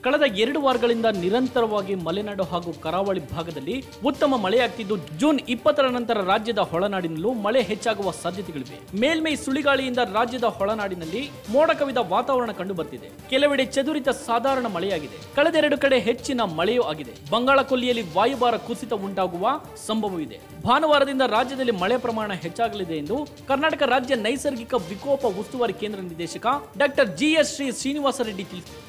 ಕಳೆದ ಎರಡು ವಾರಗಳಿಂದ ನಿರಂತರವಾಗಿ ಮಲೆನಾಡು ಹಾಗೂ ಕರಾವಳಿ ಭಾಗದಲ್ಲಿ ಉತ್ತಮ ಮಳೆಯಾಗ್ತಿದ್ದು ಜೂನ್ ಇಪ್ಪತ್ತರ ನಂತರ ರಾಜ್ಯದ ಹೊಳನಾಡಿನಲ್ಲೂ ಮಳೆ ಹೆಚ್ಚಾಗುವ ಸಾಧ್ಯತೆಗಳಿವೆ ಮೇಲ್ಮೈ ಸುಳಿಗಾಳಿಯಿಂದ ರಾಜ್ಯದ ಹೊಳನಾಡಿನಲ್ಲಿ ಮೋಡ ಕವಿದ ವಾತಾವರಣ ಕಂಡು ಬರ್ತಿದೆ ಕೆಲವೆಡೆ ಚದುರಿತ ಸಾಧಾರಣ ಮಳೆಯಾಗಿದೆ ಕಳೆದೆರಡು ಕಡೆ ಹೆಚ್ಚಿನ ಮಳೆಯೂ ಆಗಿದೆ ಬಂಗಾಳ ಕೊಲ್ಲಿಯಲ್ಲಿ ವಾಯುಭಾರ ಕುಸಿತ ಉಂಟಾಗುವ ಸಂಭವವಿದೆ ಭಾನುವಾರದಿಂದ ರಾಜ್ಯದಲ್ಲಿ ಮಳೆ ಪ್ರಮಾಣ ಹೆಚ್ಚಾಗಲಿದೆ ಎಂದು ಕರ್ನಾಟಕ ರಾಜ್ಯ ನೈಸರ್ಗಿಕ ವಿಕೋಪ ಉಸ್ತುವಾರಿ ಕೇಂದ್ರ ನಿರ್ದೇಶಕ ಡಾಕ್ಟರ್ ಜಿಎಸ್ ಶ್ರೀ ಶ್ರೀನಿವಾಸ ರೆಡ್ಡಿ ತಿಳಿಸಿದರು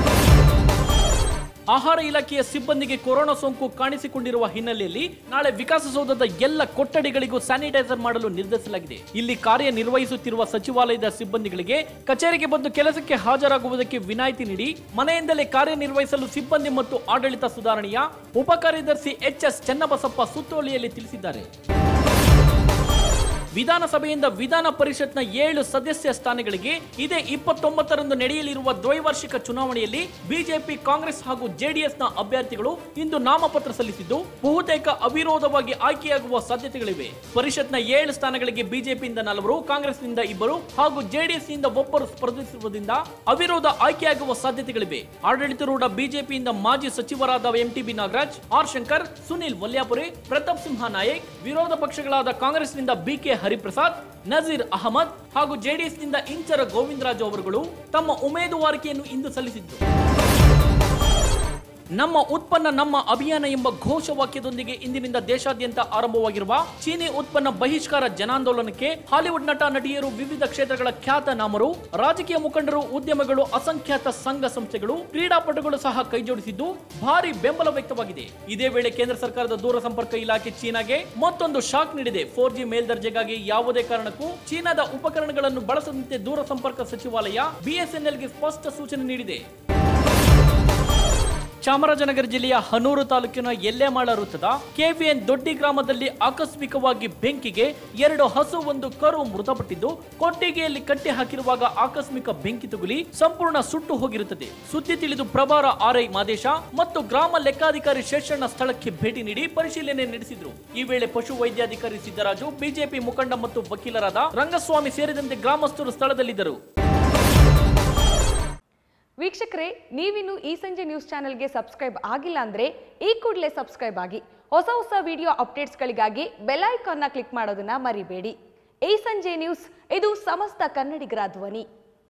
ಆಹಾರ ಇಲಾಖೆಯ ಸಿಬ್ಬಂದಿಗೆ ಕೊರೋನಾ ಸೋಂಕು ಕಾಣಿಸಿಕೊಂಡಿರುವ ಹಿನ್ನೆಲೆಯಲ್ಲಿ ನಾಳೆ ವಿಕಾಸಸೌಧದ ಎಲ್ಲ ಕೊಠಡಿಗಳಿಗೂ ಸ್ಯಾನಿಟೈಸರ್ ಮಾಡಲು ನಿರ್ಧರಿಸಲಾಗಿದೆ ಇಲ್ಲಿ ಕಾರ್ಯನಿರ್ವಹಿಸುತ್ತಿರುವ ಸಚಿವಾಲಯದ ಸಿಬ್ಬಂದಿಗಳಿಗೆ ಕಚೇರಿಗೆ ಬಂದು ಕೆಲಸಕ್ಕೆ ಹಾಜರಾಗುವುದಕ್ಕೆ ವಿನಾಯಿತಿ ನೀಡಿ ಮನೆಯಿಂದಲೇ ಕಾರ್ಯನಿರ್ವಹಿಸಲು ಸಿಬ್ಬಂದಿ ಮತ್ತು ಆಡಳಿತ ಸುಧಾರಣೆಯ ಉಪ ಕಾರ್ಯದರ್ಶಿ ಎಚ್ ಎಸ್ ಚನ್ನಬಸಪ್ಪ ಸುತ್ತೋಲೆಯಲ್ಲಿ ತಿಳಿಸಿದ್ದಾರೆ ವಿಧಾನಸಭೆಯಿಂದ ವಿಧಾನ ಪರಿಷತ್ನ ಏಳು ಸದಸ್ಯ ಸ್ಥಾನಗಳಿಗೆ ಇದೇ ಇಪ್ಪತ್ತೊಂಬತ್ತರಂದು ನಡೆಯಲಿರುವ ದ್ವೈವಾರ್ಷಿಕ ಚುನಾವಣೆಯಲ್ಲಿ ಬಿಜೆಪಿ ಕಾಂಗ್ರೆಸ್ ಹಾಗೂ ಜೆಡಿಎಸ್ನ ಅಭ್ಯರ್ಥಿಗಳು ಇಂದು ನಾಮಪತ್ರ ಸಲ್ಲಿಸಿದ್ದು ಬಹುತೇಕ ಅವಿರೋಧವಾಗಿ ಆಯ್ಕೆಯಾಗುವ ಸಾಧ್ಯತೆಗಳಿವೆ ಪರಿಷತ್ನ ಏಳು ಸ್ಥಾನಗಳಿಗೆ ಬಿಜೆಪಿಯಿಂದ ನಾಲ್ವರು ಕಾಂಗ್ರೆಸ್ನಿಂದ ಇಬ್ಬರು ಹಾಗೂ ಜೆಡಿಎಸ್ನಿಂದ ಒಬ್ಬರು ಸ್ಪರ್ಧಿಸಿರುವುದರಿಂದ ಅವಿರೋಧ ಆಯ್ಕೆಯಾಗುವ ಸಾಧ್ಯತೆಗಳಿವೆ ಆಡಳಿತಾರೂಢ ಬಿಜೆಪಿಯಿಂದ ಮಾಜಿ ಸಚಿವರಾದ ಎಂಟಿಬಿ ನಾಗರಾಜ್ ಆರ್ ಶಂಕರ್ ಸುನಿಲ್ ವಲ್ಯಾಪುರಿ ಪ್ರತಾಪ್ ಸಿಂಹ ನಾಯಕ್ ವಿರೋಧ ಪಕ್ಷಗಳಾದ ಕಾಂಗ್ರೆಸ್ನಿಂದ ಬಿಕೆ ಹರಿಪ್ರಸಾದ್ ನಜೀರ್ ಅಹಮದ್ ಹಾಗೂ ಜೆಡಿಎಸ್ನಿಂದ ಇಂಚರ ಗೋವಿಂದರಾಜು ಅವರುಗಳು ತಮ್ಮ ಉಮೇದುವಾರಿಕೆಯನ್ನು ಇಂದು ಸಲ್ಲಿಸಿದ್ದು ನಮ್ಮ ಉತ್ಪನ್ನ ನಮ್ಮ ಅಭಿಯಾನ ಎಂಬ ಘೋಷವಾಕ್ಯದೊಂದಿಗೆ ಇಂದಿನಿಂದ ದೇಶಾದ್ಯಂತ ಆರಂಭವಾಗಿರುವ ಚೀನಿ ಉತ್ಪನ್ನ ಬಹಿಷ್ಕಾರ ಜನಾಂದೋಲನಕ್ಕೆ ಹಾಲಿವುಡ್ ನಟ ನಟಿಯರು ವಿವಿಧ ಕ್ಷೇತ್ರಗಳ ಖ್ಯಾತ ನಾಮರು ರಾಜಕೀಯ ಮುಖಂಡರು ಉದ್ಯಮಗಳು ಅಸಂಖ್ಯಾತ ಸಂಘ ಸಂಸ್ಥೆಗಳು ಕ್ರೀಡಾಪಟುಗಳು ಸಹ ಕೈಜೋಡಿಸಿದ್ದು ಭಾರಿ ಬೆಂಬಲ ವ್ಯಕ್ತವಾಗಿದೆ ಇದೇ ವೇಳೆ ಕೇಂದ್ರ ಸರ್ಕಾರದ ದೂರ ಸಂಪರ್ಕ ಇಲಾಖೆ ಚೀನಾಗೆ ಮತ್ತೊಂದು ಶಾಕ್ ನೀಡಿದೆ ಫೋರ್ ಜಿ ಮೇಲ್ದರ್ಜೆಗಾಗಿ ಯಾವುದೇ ಕಾರಣಕ್ಕೂ ಚೀನಾದ ಉಪಕರಣಗಳನ್ನು ಬಳಸದಂತೆ ದೂರ ಸಂಪರ್ಕ ಸಚಿವಾಲಯ ಬಿಎಸ್ಎನ್ಎಲ್ಗೆ ಸ್ಪಷ್ಟ ಸೂಚನೆ ನೀಡಿದೆ ಚಾಮರಾಜನಗರ ಜಿಲ್ಲೆಯ ಹನೂರು ತಾಲೂಕಿನ ಎಲ್ಲೆಮಾಳ ವೃತ್ತದ ಕೆವಿಎನ್ ದೊಡ್ಡಿ ಗ್ರಾಮದಲ್ಲಿ ಆಕಸ್ಮಿಕವಾಗಿ ಬೆಂಕಿಗೆ ಎರಡು ಹಸು ಒಂದು ಕರು ಮೃತಪಟ್ಟಿದ್ದು ಕೊಟ್ಟಿಗೆಯಲ್ಲಿ ಕಟ್ಟಿ ಹಾಕಿರುವಾಗ ಆಕಸ್ಮಿಕ ಬೆಂಕಿ ತಗುಲಿ ಸಂಪೂರ್ಣ ಸುಟ್ಟು ಹೋಗಿರುತ್ತದೆ ಸುದ್ದಿ ತಿಳಿದು ಪ್ರಭಾರ ಆರ್ಐ ಮಾದೇಶ ಮತ್ತು ಗ್ರಾಮ ಲೆಕ್ಕಾಧಿಕಾರಿ ಶೇಷಣ್ಣ ಸ್ಥಳಕ್ಕೆ ಭೇಟಿ ನೀಡಿ ಪರಿಶೀಲನೆ ನಡೆಸಿದ್ರು ಈ ವೇಳೆ ಪಶು ವೈದ್ಯಾಧಿಕಾರಿ ಸಿದ್ದರಾಜು ಬಿಜೆಪಿ ಮುಖಂಡ ಮತ್ತು ವಕೀಲರಾದ ರಂಗಸ್ವಾಮಿ ಸೇರಿದಂತೆ ಗ್ರಾಮಸ್ಥರು ಸ್ಥಳದಲ್ಲಿದ್ದರು ವೀಕ್ಷಕರೇ ನೀವಿನ್ನು ಈ ಸಂಜೆ ನ್ಯೂಸ್ ಚಾನೆಲ್ಗೆ ಸಬ್ಸ್ಕ್ರೈಬ್ ಆಗಿಲ್ಲ ಅಂದರೆ ಈ ಕೂಡಲೇ ಸಬ್ಸ್ಕ್ರೈಬ್ ಆಗಿ ಹೊಸ ಹೊಸ ವಿಡಿಯೋ ಅಪ್ಡೇಟ್ಸ್ಗಳಿಗಾಗಿ ಬೆಲ್ ಐಕಾನ್ನ ಕ್ಲಿಕ್ ಮಾಡೋದನ್ನ ಮರಿಬೇಡಿ ಈ ಸಂಜೆ ನ್ಯೂಸ್ ಇದು ಸಮಸ್ತ ಕನ್ನಡಿಗರ ಧ್ವನಿ